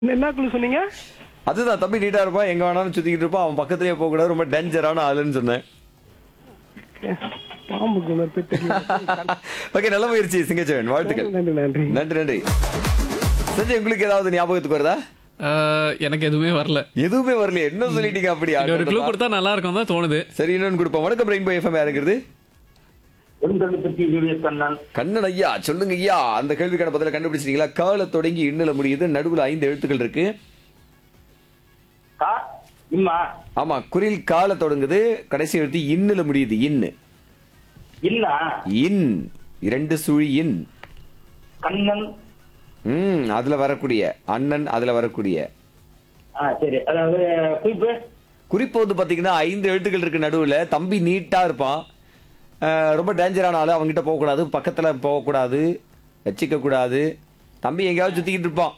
என்ன குழு சொன்னீங்க அதுதான் தம்பி நீட்டா இருப்பான் எங்க வேணாலும் சுத்திக்கிட்டு இருப்பான் அவன் பக்கத்துலயே போக கூடாது ரொம்ப டேஞ்சரான ஆளுன்னு சொன்னேன் பாம்புக்கு ஒரு பேர் தெரியல ஓகே நல்ல முயற்சி சிங்கச்சவன் வாழ்த்துக்கள் நன்றி நன்றி நன்றி நன்றி சஞ்சய் உங்களுக்கு ஏதாவது ஞாபகத்துக்கு வருதா ஆஹ், எனக்கு எதுவுமே வரல எதுவுமே வரலையே என்ன சொல்லிட்டீங்க அப்படியா இது ஒரு க்ளூ கொடுத்தா நல்லா இருக்கும் தான் தோணுது சரி இன்னொன்னு கொடுப்போம் வணக்கம் ரெயின்போ எஃப்எம் யாருங்கிறது ஒன்பது யூஎஸ் கண்ணன் கண்ணன் ஐயா சொல்லுங்க ஐயா அந்த கேள்விக்கான பதில கண்டுபிடிச்சிட்டீங்களா கால தொடங்கி இன்னல முடியுது நடுவுல ஐந்து எழுத்துக்கள் இருக்கு கா இம்மா ஆமா குரில் கால தொடங்குது கடைசி எழுத்து இன்னுல முடியுது இன்னு இல்ல இன் இரண்டு சுழி இன் கண்ணன் ம் அதுல வரக்கூடிய அண்ணன் அதுல வரக்கூடிய ஆ சரி அதாவது குறிப்பு குறிப்பு வந்து பாத்தீங்கன்னா ஐந்து எழுத்துக்கள் இருக்கு நடுவுல தம்பி நீட்டா இருப்பான் அஹ், ரொம்ப டேஞ்சரான ஆளு அவங்ககிட்ட போகக்கூடாது பக்கத்துல போகக்கூடாது வச்சுக்க கூடாது தம்பி எங்கேயாவது சுத்திக்கிட்டு இருப்பான்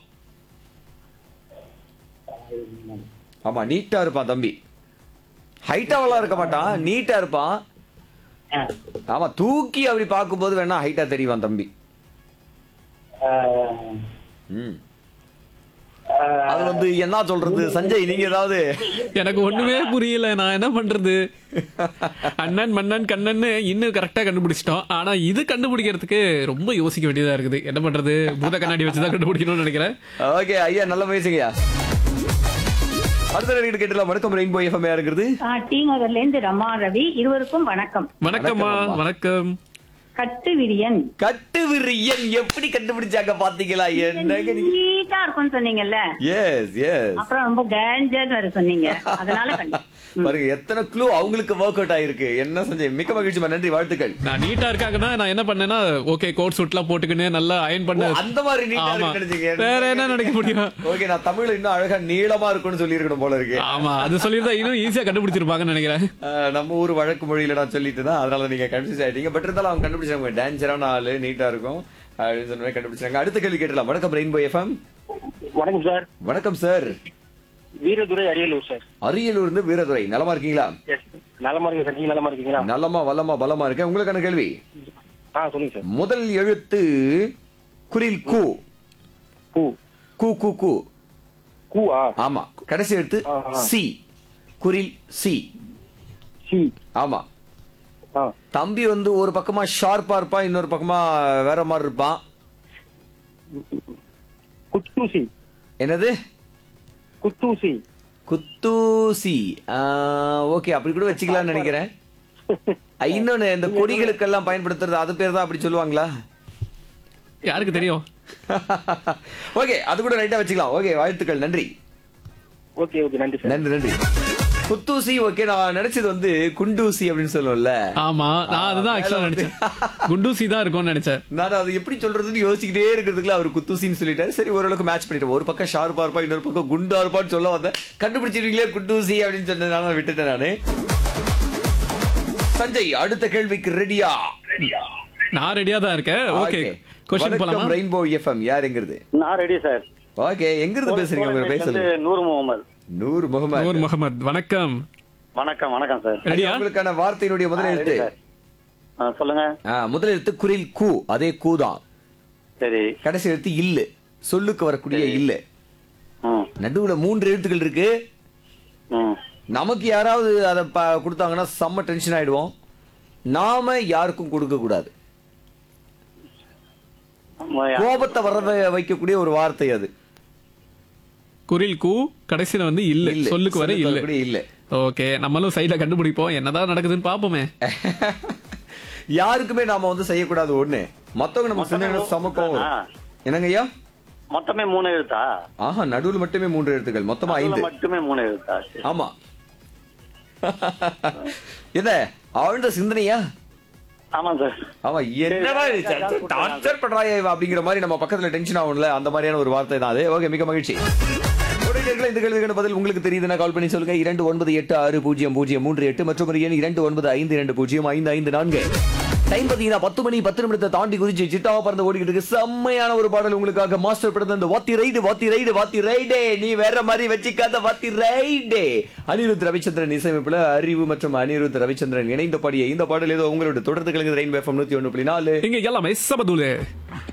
ஆமா நீட்டா இருப்பான் தம்பி ஹைட்டாவெல்லாம் இருக்க மாட்டான் நீட்டா இருப்பான் ஆ, ஆமா தூக்கி அப்படி பார்க்கும்போது வேணா ஹைட்டா தெரிவான் தம்பி ஆ, ம் ஆ, அது வந்து என்ன சொல்றது சஞ்சய் நீங்க ஏதாவது எனக்கு ஒண்ணுமே புரியல நான் என்ன பண்றது அண்ணன் மன்னன் கண்ணன் இன்னும் கரெக்டா கண்டுபிடிச்சிட்டோம் ஆனா இது கண்டுபிடிக்கிறதுக்கு ரொம்ப யோசிக்க வேண்டியதா இருக்குது என்ன பண்றது பூத கண்ணாடி வச்சுதான் கண்டுபிடிக்கணும்னு நினைக்கிறேன் ஓகே ஐயா நல்ல முயற்சிங்கய்யா அடுத்த நேரம் கேட்டலாம் வணக்கம் ரெயின்போ எஃப்எம் யாருங்கிறது ஆ, டி நகர்ல இருந்து ரமா ரவி இருவருக்கும் வணக்கம் வணக்கம்மா வணக்கம் அம்மா. வணக்கம் கட்டு விரியன் கட்டு விரியன் எப்படி கண்டுபிடிச்சாங்க பாத்தீங்களா என்னங்க நீட்டா இருக்கும்னு சொன்னீங்கல்ல எஸ் எஸ் அப்புறம் ரொம்ப டேஞ்சர் வர சொன்னீங்க அதனால கண்டு பாருங்க எத்தனை க்ளூ அவங்களுக்கு ஒர்க் அவுட் ஆயிருக்கு என்ன செஞ்சு மிக்க மகிழ்ச்சிமா நன்றி வாழ்த்துக்கள் நான் நீட்டா இருக்காங்கன்னா நான் என்ன பண்ணேன்னா ஓகே கோட் சூட்லாம் போட்டுக்கின்னு நல்லா அயன் பண்ண அந்த மாதிரி நீட்டா ஆமா இருக்கு நினைச்சீங்க வேற என்ன நினைக்க முடியும் ஓகே நான் தமிழ்ல இன்னும் அழகா நீளமா இருக்கும்னு சொல்லி இருக்கணும் போல இருக்கு ஆமா அது சொல்லியிருந்தா இன்னும் ஈஸியா கண்டுபிடிச்சிருப்பாங்கன்னு நினைக்கிறேன் ஆஹ், நம்ம ஊர் வழக்கு மொழியில நான் சொல்லிட்டு தான் அதனால நீங்க கன்ஃபியூஸ் ஆயிட்டீங்க பட் இருந்தாலும் அவங்க கண்டுபிடிச்சாங்க டேஞ்சரான ஆளு நீட்டா இருக்கும் அப்படின்னு சொன்ன மாதிரி கண்டுபிடிச்சாங்க அடுத்த கேள்வி கேட்டலாம் வணக்கம் ரெயின்போ எஃப்எம் வணக்கம் சார் வணக்கம் சார் வீரதுரை அரியலூர் சார் அரியலூர் இருந்து வீரதுரை நலமா இருக்கீங்களா எஸ் நலமா இருக்கீங்க சார் நீங்க நலமா இருக்கீங்களா நலமா வல்லமா பலமா இருக்கேன் உங்களுக்கான கேள்வி ஆ சொல்லுங்க சார் முதல் எழுத்து குரில் கு பூ கு கு கு கூவா ஆமா கடைசி எழுத்து ஆ, ஆ. சி குரில் சி சி ஆமா ஆ தம்பி வந்து ஒரு பக்கமா ஷார்ப்பா இருப்பான் இன்னொரு பக்கமா வேற மாதிரி இருப்பான் குத்தூசி என்னது குத்தூசி குத்தூசி ஓகே அப்படி கூட வச்சுக்கலாம்னு நினைக்கிறேன் ஆ, இன்னொன்னு இந்த கொடிகளுக்கெல்லாம் பயன்படுத்துறது அது பேர் தான் அப்படி சொல்லுவாங்களா யாருக்கு தெரியும் ஓகே அது கூட ரைட்டா வச்சுக்கலாம் ஓகே வாழ்த்துக்கள் நன்றி ஓகே ஓகே நன்றி சார் நன்றி நன்றி குத்தூசி ஓகே நான் நினைச்சது வந்து குண்டூசி அப்படின்னு சொல்லுவோம்ல ஆமா நான் அதுதான் ஆக்சுவலா நினைச்சேன் குண்டூசி தான் இருக்கும்னு நினைச்சேன் நான் அது எப்படி சொல்றதுன்னு யோசிச்சுக்கிட்டே இருக்கிறதுக்குள்ள அவர் குத்தூசின்னு சொல்லிட்டாரு சரி ஓரளவுக்கு மேட்ச் பண்ணிட்டேன் ஒரு பக்கம் ஷார்ப்பா இருப்பா இன்னொரு பக்கம் குண்டா இருப்பான்னு சொல்ல வந்தேன் கண்டுபிடிச்சிருக்கீங்களே குண்டூசி அப்படின்னு சொன்னதுனால நான் விட்டுட்டேன் நானு சஞ்சய் அடுத்த கேள்விக்கு ரெடியா நான் ரெடியா தான் இருக்கேன் ஓகே கொஸ்டின் போலாமா ரெயின்போ எஃப்எம் யாருங்கிறது நான் ரெடி சார் ஓகே எங்க இருந்து பேசுறீங்க உங்க பேர் சொல்லுங்க நூறு முகமது நூறு முகமது நூர் முகமது வணக்கம் வணக்கம் வணக்கம் சார் ரெடியா உங்களுக்கான வார்த்தையினுடைய முதல் எழுத்து சொல்லுங்க ஆ, முதல் எழுத்து குரில் கூ அதே கூ தான் சரி கடைசி எழுத்து இல்லு சொல்லுக்கு வரக்கூடிய இல்லு ம் நடுவுல மூன்று எழுத்துக்கள் இருக்கு ம் நமக்கு யாராவது அதை ப- கொடுத்தாங்கன்னா செம்ம டென்ஷன் ஆயிடுவோம் நாம யாருக்கும் கொடுக்க கூடாது கோபத்தை வர வைக்கக்கூடிய ஒரு வார்த்தை அது குரில் கூ கடைசியில வந்து இல்ல இல்ல. சொல்லுக்கு வர இல்ல வரக்கூடிய இல்ல ஓகே நம்மளும் சைடுல கண்டுபிடிப்போம் என்னதான் நடக்குதுன்னு பாப்போமே யாருக்குமே நாம வந்து செய்யக்கூடாது ஒண்ணு மத்தவங்க நம்ம செஞ்சாங்கன்னா சமக்கம் ஆ. என்னங்க ஐயா மொத்தமே மூணு எழுத்தா ஆஹா நடுவுல மட்டுமே மூன்று எழுத்துக்கள் மொத்தமா அதுல ஐந்து மட்டுமே மூணு எழுத்தா சரி. ஆமா என்ன ஆழ்ந்த சிந்தனையா ஆமாம் சார் ஆமா என்னவா டார்ச்சர் பண்றாயா இவ அப்படிங்கிற மாதிரி நம்ம பக்கத்துல டென்ஷன் ஆகும்ல அந்த மாதிரியான ஒரு வார்த்தை தான் அது ஓகே மிக மகிழ்ச்சி உடனடியாக இந்த கேள்விக்கான பதில் உங்களுக்கு தெரியுதுன்னா கால் பண்ணி சொல்லுங்க இரண்டு ஒன்பது எட்டு ஆறு பூஜ்ஜியம் பூஜ்ஜியம் மூன்று எட்டு மற்றும் ஒரு எண் இரண்டு ஒன்பது ஐந்து இரண்டு பூஜ்ஜியம் ஐந்து ஐந்து நான்கு டைம் பாத்தீங்கன்னா பத்து மணி பத்து நிமிடத்தை தாண்டி குதிச்சு சிட்டாவா பறந்து ஓடிக்கிட்டு இருக்கு செம்மையான ஒரு பாடல் உங்களுக்காக மாஸ்டர் படத்தை இந்த வாத்தி ரைடு வாத்தி ரைடு வாத்தி ரைடே நீ வேற மாதிரி வச்சுக்காத வாத்தி ரைடே அனிருத் ரவிச்சந்திரன் இசையமைப்புல அறிவு மற்றும் அனிருத் ரவிச்சந்திரன் இணைந்த பாடிய இந்த பாடல் ஏதோ உங்களோட தொடர்ந்து கலங்குது ரெயின் எஃப்எம் நூத்தி ஒண்ணு புள்ளி நாலு இங்க எல்லாமே சபதூலு